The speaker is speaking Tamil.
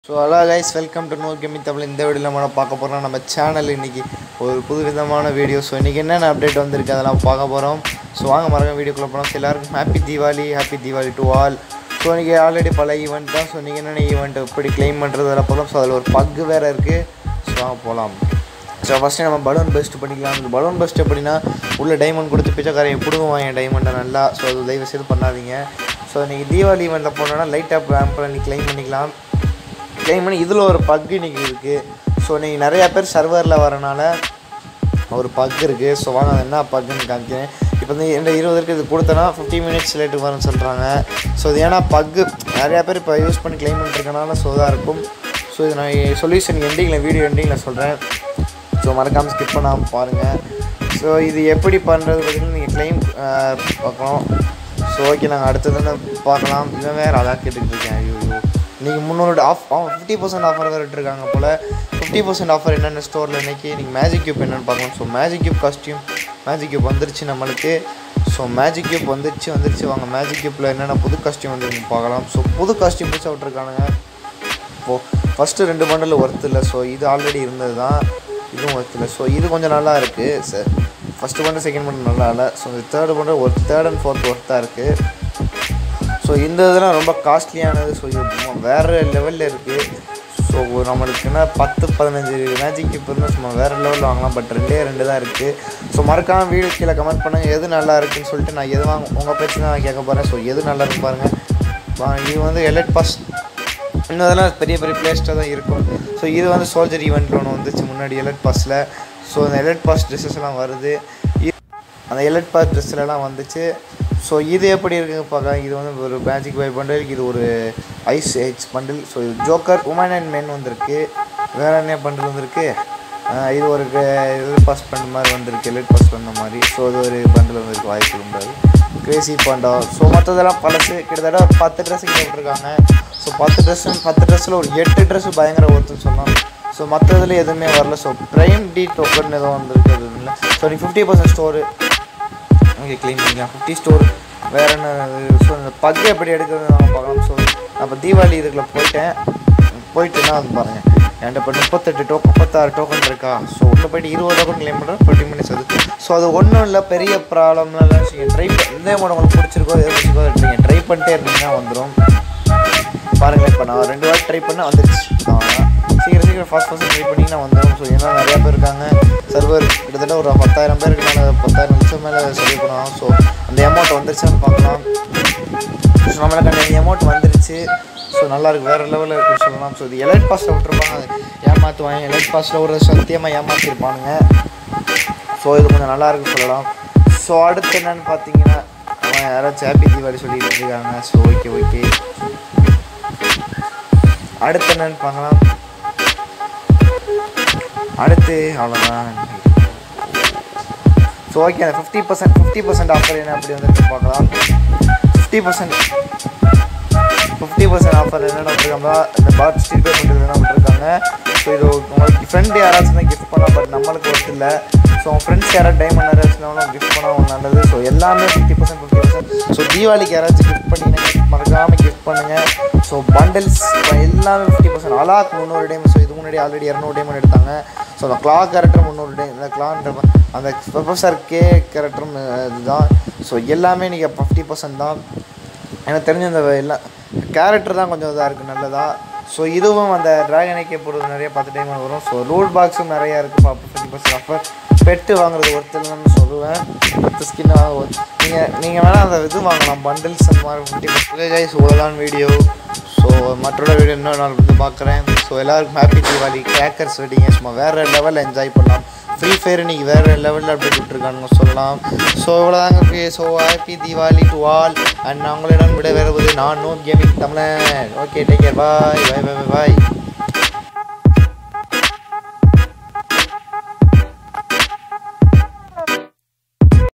so hello guys welcome to no gaming Tamil இந்த வீடியோவில் நம்ம பார்க்க போகிறோம் நம்ம சேனல் இன்றைக்கி ஒரு புது விதமான வீடியோ ஸோ இன்றைக்கி என்னென்ன அப்டேட் வந்திருக்கு அதெல்லாம் பார்க்க போகிறோம் ஸோ வாங்க மறக்க வீடியோக்குள்ளே போகலாம் ஸோ எல்லாருக்கும் happy Deepavali happy Deepavali to all so இன்றைக்கி ஆல்ரெடி பல ஈவெண்ட் தான் ஸோ நீங்கள் என்னென்ன ஈவெண்ட் எப்படி க்ளைம் பண்ணுறது அதெல்லாம் போகலாம் ஸோ அதில் ஒரு பக்கு வேறு இருக்குது ஸோ வாங்க போகலாம் ஸோ ஃபஸ்ட்டு நம்ம பலூன் பெஸ்ட் பண்ணிக்கலாம் இந்த பலூன் பெஸ்ட் எப்படின்னா உள்ள டைமண்ட் கொடுத்து பிச்சைக்காரன் பிடுங்குவாங்க டைமண்டை நல்லா ஸோ அது தயவு செய்து பண்ணாதீங்க ஸோ இன்றைக்கி தீபாவளி ஈவெண்ட்டில் போனோன்னா லைட் அப் ஆம்பில் நீ க்ளைம் பண்ணிக்கலாம் க்ளைம் பண்ணி இதில் ஒரு பக் இன்றைக்கி இருக்குது ஸோ நீங்கள் நிறையா பேர் சர்வரில் வரனால ஒரு பக் இருக்குது ஸோ வாங்க அது என்ன பக்குன்னு காமிக்கிறேன் இப்போ வந்து இந்த இருபது இருக்குது இது கொடுத்தனா ஃபிஃப்டி மினிட்ஸ் லேட்டு வரும்னு சொல்கிறாங்க ஸோ இது ஏன்னா பக்கு நிறையா பேர் இப்போ யூஸ் பண்ணி க்ளைம் பண்ணிருக்கனால ஸோ இதாக இருக்கும் ஸோ இது நான் சொல்யூஷன் எண்டிங்கில் வீடியோ எண்டிங்கில் சொல்கிறேன் ஸோ மறக்காமல் ஸ்கிப் பண்ணாமல் பாருங்கள் ஸோ இது எப்படி பண்ணுறது பார்த்தீங்கன்னா நீங்கள் க்ளைம் பார்க்கணும் ஸோ ஓகே நாங்கள் அடுத்ததுன்னு பார்க்கலாம் இவன் வேறு அதான் கேட்டுக்கிட்டு இருக்கேன் ஐயோ நீங்கள் முந்நூறு ஆஃப் அவன் ஃபிஃப்டி பர்சன்ட் ஆஃபர் வேறு விட்டுருக்காங்க போல் ஃபிஃப்டி பர்சன்ட் ஆஃபர் என்னென்ன ஸ்டோரில் இன்றைக்கி நீங்கள் மேஜிக் கியூப் என்னென்னு பார்க்கலாம் so magic cube costume magic cube வந்துருச்சு நம்மளுக்கு ஸோ மேஜிக் கியூப் வந்துருச்சு வந்துருச்சு வாங்க மேஜிக் கியூப்பில் என்னென்ன புது காஸ்டியூம் வந்துருக்கு பார்க்கலாம் ஸோ புது காஸ்டியூம் புதுசாக விட்ருக்கானுங்க இப்போது ஃபஸ்ட்டு ரெண்டு பண்டல் ஒர்த் இல்லை ஸோ இது ஆல்ரெடி இருந்தது தான் இதுவும் ஒர்த் இல்லை ஸோ இது கொஞ்சம் நல்லா இருக்குது sir first bundle second bundle நல்லா இல்லை ஸோ இந்த தேர்டு பண்டல் ஒரு தேர்ட் அண்ட் ஃபோர்த் ஒர்த்தாக இருக்குது ஸோ இந்த இதெல்லாம் ரொம்ப காஸ்ட்லியானது ஸோ இது வேறு லெவலில் இருக்குது ஸோ நம்மளுக்கு என்ன பத்து பதினஞ்சு மேஜிக் இப்போ இருந்தால் சும்மா வேறு லெவலில் வாங்கலாம் பட் ரெண்டே ரெண்டு தான் இருக்குது ஸோ மறக்காமல் வீடியோ கீழே கமெண்ட் பண்ணுங்கள் எது நல்லா இருக்குன்னு சொல்லிட்டு நான் எது வாங்க உங்கள் பேச்சு தான் நான் கேட்க போகிறேன் ஸோ எது நல்லா இருக்கு பாருங்கள் இது வந்து எலட் பாஸ் இன்னும் அதெல்லாம் பெரிய பெரிய பிளேஸ்ட்டாக தான் இருக்கும் ஸோ இது வந்து சோல்ஜர் ஈவெண்ட்டில் ஒன்று வந்துச்சு முன்னாடி எலட் பாஸில் ஸோ அந்த எலட் பாஸ் ட்ரெஸ்ஸஸ் எல்லாம் வருது அந்த எலட் பாஸ் ட்ரெஸ்லலாம் வந்துச்சு ஸோ இது எப்படி இருக்குங்க பார்க்க இது வந்து ஒரு மேஜிக் பை பண்டில் இது ஒரு ஐஸ் ஏஜ் பண்டில் ஸோ இது ஜோக்கர் உமன் அண்ட் மென் வந்திருக்கு வேறு என்ன பண்டில் வந்திருக்கு இது ஒரு இது பாஸ் பண்ண மாதிரி வந்திருக்கு எலட் பாஸ் பண்ண மாதிரி ஸோ இது ஒரு பண்டில் வந்திருக்கு வாய்ப்பு உண்டாது கிரேசி பாண்டா ஸோ மற்றதெல்லாம் பழசு கிட்டத்தட்ட ஒரு பத்து ட்ரெஸ்ஸு கிட்ட விட்ருக்காங்க ஸோ பத்து ட்ரெஸ்ஸு பத்து ட்ரெஸ்ஸில் ஒரு எட்டு ட்ரெஸ்ஸு பயங்கர ஒருத்துன்னு சொல்லலாம் ஸோ மற்றதுல எதுவுமே வரல ஸோ ப்ரைம் டி டோக்கன் எதுவும் வந்திருக்கு அது இல்லை ஸோ நீ fifty percent store okay clean பண்ணிக்கலாம் ஃபிஃப்டி ஸ்டோர் வேறு என்ன ஸோ இந்த பக்கு எப்படி எடுக்கிறது நம்ம பார்க்கலாம் ஸோ நான் இப்போ தீபாவளி இதுக்குள்ள போயிட்டேன் போயிட்டுனா அது பாருங்கள் என்கிட்ட இப்போ முப்பத்தெட்டு டோக்கன் முப்பத்தாறு டோக்கன் இருக்கா ஸோ உள்ளே போயிட்டு இருபது டோக்கன் க்ளைம் பண்ணுறேன் டுவெண்ட்டி மினிட்ஸ் அது ஸோ அது ஒன்றும் இல்லை பெரிய ப்ராப்ளம்லாம் இல்லை நீங்கள் ட்ரை எந்த அமௌண்ட் உங்களுக்கு பிடிச்சிருக்கோ எது பிடிச்சிருக்கோ நீங்கள் ட்ரை பண்ணிட்டே இருந்தீங்கன்னா வந்துடும் பாருங்கள் இப்போ நான் ரெண்டு வாட்டி ட்ரை பண்ண வந்துருச்சு சீக்கிரம் சீக்கிரம் ஃபாஸ்ட் ஃபாஸ்ட் ட்ரை பண்ணிங்கன்னா வந்துடும் ஸோ ஏன்னா நிறையா பேர் இருக்காங்க சர்வர் கிட்டத்தட்ட ஒரு பத்தாயிரம் பேருக்கு மேலே பத்தாயிரம் லட்சம் மேலே சர்வ் பண்ணுவோம் ஸோ அந்த அமௌண்ட் வந்துருச்சான்னு பார்க்கலாம் ஸோ நம்மளுக்கு அந்த அமௌண்ட் வந்துருச்சு ஸோ நல்லாயிருக்கு வேறு லெவலில் இருக்குன்னு சொல்லலாம் ஸோ இது எலைட் பாஸில் விட்டுருப்பாங்க ஏமாற்றுவாங்க எலைட் பாஸில் ஒரு சத்தியமாக ஏமாற்றிருப்பானுங்க ஸோ இது கொஞ்சம் நல்லா இருக்குன்னு சொல்லலாம் ஸோ அடுத்து என்னன்னு பார்த்தீங்கன்னா அவன் யாராச்சும் ஹாப்பி தீபாவளி சொல்லிட்டு இருக்காங்க ஸோ ஓகே ஓகே அடுத்து என்னன்னு பார்க்கலாம் அடுத்து அவ்வளோதான் ஸோ ஓகே அந்த fifty percent fifty percent offer என்ன அப்படி வந்துருக்கு பார்க்கலாம் fifty percent fifty percent offer என்னென்ன விட்டுருக்காங்க இந்த பாட் ஸ்டீல் பே பண்ணுறது என்ன விட்டுருக்காங்க ஸோ இது உங்களுக்கு ஃப்ரெண்டு யாராச்சும் தான் கிஃப்ட் பண்ணலாம் பட் நம்மளுக்கு ஒர்த்து இல்லை ஸோ உங்கள் ஃப்ரெண்ட்ஸ் யாராவது டைமண்ட் யாராச்சும் கிஃப்ட் பண்ணால் நல்லது ஸோ எல்லாமே fifty percent fifty percent so தீபாவளிக்கு யாராச்சும் கிஃப்ட் பண்ணிங்கன்னா மறக்காமல் கிஃப்ட் பண்ணுங்கள் ஸோ பண்டல்ஸ் எல்லாமே ஃபிஃப்டி பர்சன்ட் அலாக் முந்நூறு டைம் ஸோ இது முன்னாடி ஆல்ரெடி இரநூறு டைமண்ட் எடுத்தாங்க ஸோ அந்த கிளா கேரக்டர் முந்நூறு டைம் இந்த கிளான்ற அந்த ப்ரொஃபஸர் கே கேரக்டரும் இதுதான் ஸோ எல்லாமே நீங்கள் ஃபிஃப்டி பர்சன்ட் தான் எனக்கு தெரிஞ்ச இந்த எல்லாம் கேரக்டர் தான் கொஞ்சம் இதாக இருக்குது நல்லதா ஸோ இதுவும் அந்த ட்ராகன் ஐக்கே போடுறது நிறைய பத்து டைம் வரும் ஸோ ரூல் பாக்ஸும் நிறையா இருக்குது பார்ப்போம் ஃபிஃப்டி பர்சன்ட் ஆஃபர் பெட்டு வாங்குறது ஒருத்தர் சொல்லுவேன் பத்து ஸ்கின் நீங்கள் நீங்கள் வேணால் அந்த இது வாங்கலாம் பண்டில்ஸ் அந்த மாதிரி ஃபிஃப்டி பர்சன்ட் கைஸ் இவ்வளோதான் வீடியோ ஸோ மற்றோட வீடியோ இன்னொரு நாள் வந்து பார்க்குறேன் ஸோ எல்லாருக்கும் ஹாப்பி தீபாவளி கிராக்கர்ஸ் வெட்டிங்க சும்மா வேறு லெவலில் என்ஜாய் பண்ணலாம் ஃப்ரீ ஃபயர் இன்றைக்கி வேறு லெவலில் அப்படி விட்டுருக்கானுங்க சொல்லலாம் ஸோ இவ்வளோதாங்க so happy Deepavali to all and உங்களிடம் விட வருவது நான் no gaming Tamizhan okay take care bye bye bye பாய்